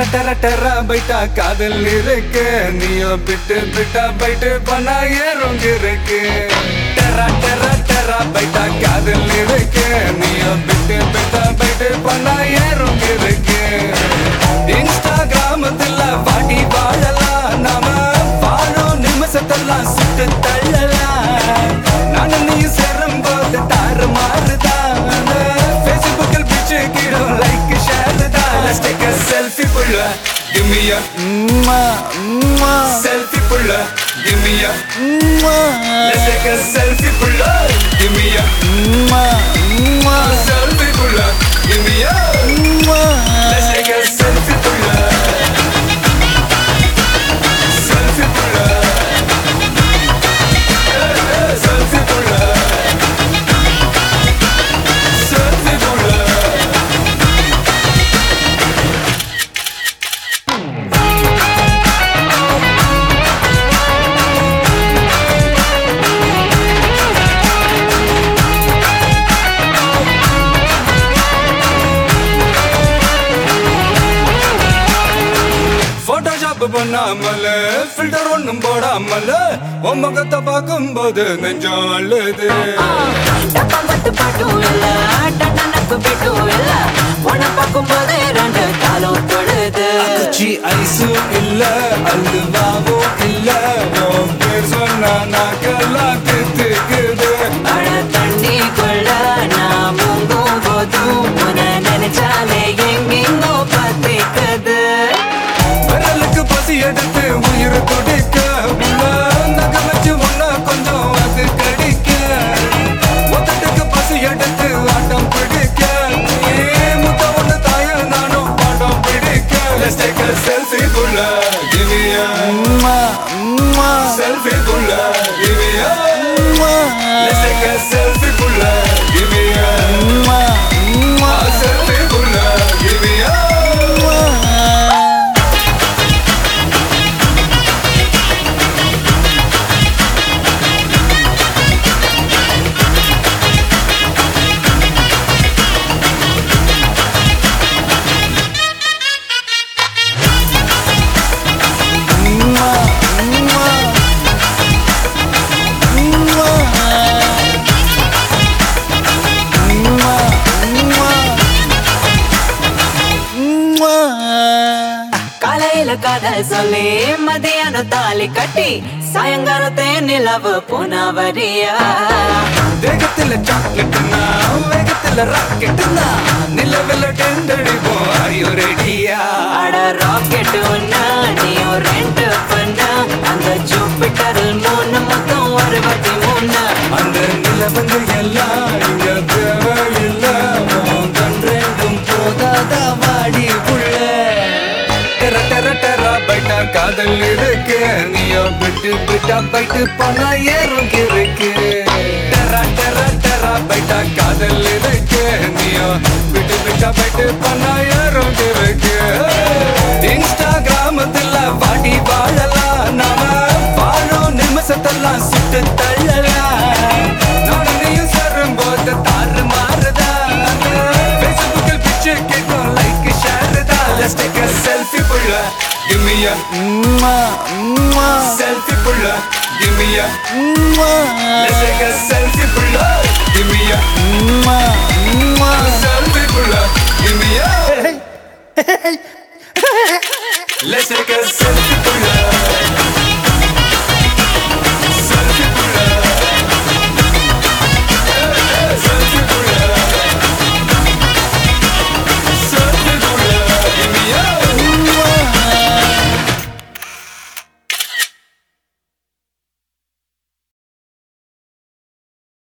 டர டர பைட்டா காதல் இருக்கு நீயோ பிட்டு பிட்டா பைட்டு பண்ணா ஏறும் இருக்கு டர டர டர பைட்டா காதல் இருக்கு நீயோ பிட்டு பிட்டா பைட்டு பண்ணா ஏறும் இருக்கு இன்ஸ்டாகிராமத்துல வாடி வாழலாம் நாம வாழும் நிமிஷத்தெல்லாம் சுட்டு தள்ளலாம் நானும் நீ சேரும் போது தாறு மாறுதான் ஃபேஸ்புக்கில் பிச்சு கீழும் லைக் ஷேர் தான் Let's take a selfie புள்ள Give me a selfie புள்ள Give me a Let's take a selfie புள்ள Give me a selfie புள்ள Give me a Let's take a selfie புள்ள Selfie புள்ள Selfie புள்ள Selfie புள்ள Photoshop பண்ணாமல ஃபில்டர் ஒண்ணும் போடாமல உன் முகத்தை பார்க்கும்போது நெஞ்சம் அழுது டப்பாம்பட்டு பாட்டும் இல்ல, டட்டனக்கு பிட்டும் இல்ல. உன்னை பார்க்கும்போதே ரெண்டு காலும் தொழுது. குச்சி ஐஸும் இல்ல அல்வாவும் இல்ல உன் பேர் சொன்னா நாக்கெல்லாம் தித்துக்குது அட தண்ணிக்குள்ள நான் முங்கும் போதும் உன்னை நினைச்சாலே எங்கெங்கோ பத்திக்குது. விரலுக்கு பசி எடுத்து உயிர் துடிக்க உள்ள நகை வச்சு ஒன்னா கொஞ்சம் அது கடிக்க மொத்தத்துக்கு பசி எடுத்து ஆட்டம் பிடிக்க ஏ முத்த ஒண்ணு தாய நானும் பாடம் பிடிக்க Let's take a selfie புள்ள Give me a selfie புள்ள Give me a Let's take a selfie புள்ள Give me a selfie புள்ள Give me a காலையில காதல் சொல்லி மதியானம் தாலி கட்டி சாயங்காலத்தே நிலவு புனவரியா வேகத்துல சாக்லேட்னா வேகத்துல ராக்கெட்னா நிலவில் டெண்டடிப்போம் ஐயோ ரெடியா அட ராக்கெட் ஒன்னா நீயும் ரெண்டு பண்ணா அந்த ஜூபிட்டரில் மூணு மொத்தம் அறுபத்தி மூணு அந்த நிலவங்க எல்லாம் இங்க தேவையில்ல உன் கண் ரெண்டும் போதாத வாடி புள்ள டெர டெர டெர பைட்டா காதல் இருக்கு நீயோ விட்டு விட்டா பைட்டு பணா ஏறும் இருக்கு டெர டெர டெர பைட்டா காதல் இருக்கு நீயோ விட்டு விட்டா பைட்டு பணா ஏறும் இருக்கு இன்ஸ்டாகிராமத்துல வாடி வாழலாம் நாம வாழும் நிமிஷத்தெல்லாம் சுட்டு தள்ளலாம் நானும் நீயும் சேரும் போது தாறு மாறுதா ஃபேஸ்புக்கில் பிச்சு கேட்கும் லைக் ஷேர் தான் Let's take a selfie புள்ள Give me a selfie புள்ள Give me a Let's take a selfie புள்ள Give me a